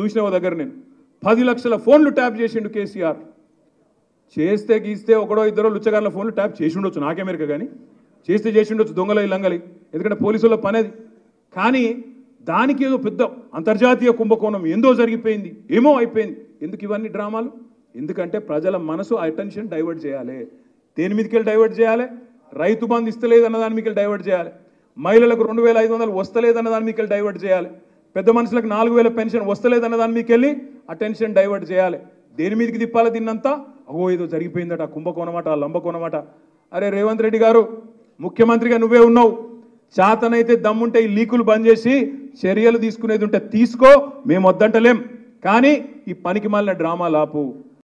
చూసిన ఓ దగ్గర నేను పది లక్షల ఫోన్లు ట్యాప్ చేసిండు కేసీఆర్ చేస్తే గీస్తే ఒకడో ఇద్దరో లుచ్చగాళ్ళ ఫోన్లు ట్యాప్ చేసి ఉండొచ్చు నాకెమెరిక కానీ చేస్తే చేసి ఉండొచ్చు దొంగల లంగలి ఎందుకంటే పోలీసుల పని అది కానీ దానికి ఏదో పెద్ద అంతర్జాతీయ కుంభకోణం ఏందో జరిగిపోయింది ఏమో అయిపోయింది ఎందుకు ఇవన్నీ డ్రామాలు ఎందుకంటే ప్రజల మనసు అటెన్షన్ డైవర్ట్ చేయాలి దేని మీదకి డైవర్ట్ చేయాలి రైతు బంధు ఇస్తలేదు అన్న దాని మీదకి డైవర్ట్ చేయాలి మహిళలకు రెండు వేల ఐదు వందలు వస్తలేదన్న దాని మీదకి డైవర్ట్ చేయాలి పెద్ద మనుషులకు నాలుగు వేల పెన్షన్ వస్తలేదన్న దాని మీదకి వెళ్ళి అటెన్షన్ డైవర్ట్ చేయాలి దేని మీదకి తిప్పాలి దీన్నంతా అగో ఏదో జరిగిపోయిందట కుంభకోణమట లంబకోణమట అరే రేవంత్ రెడ్డి గారు ముఖ్యమంత్రిగా నువ్వే ఉన్నావు చేతనైతే దమ్ముంటే ఈ లీకులు బంద్ చేసి చర్యలు తీసుకునేది ఉంటే తీసుకో మేము వద్దంటలేం కానీ ఈ పనికి మాలిన డ్రామా లాపు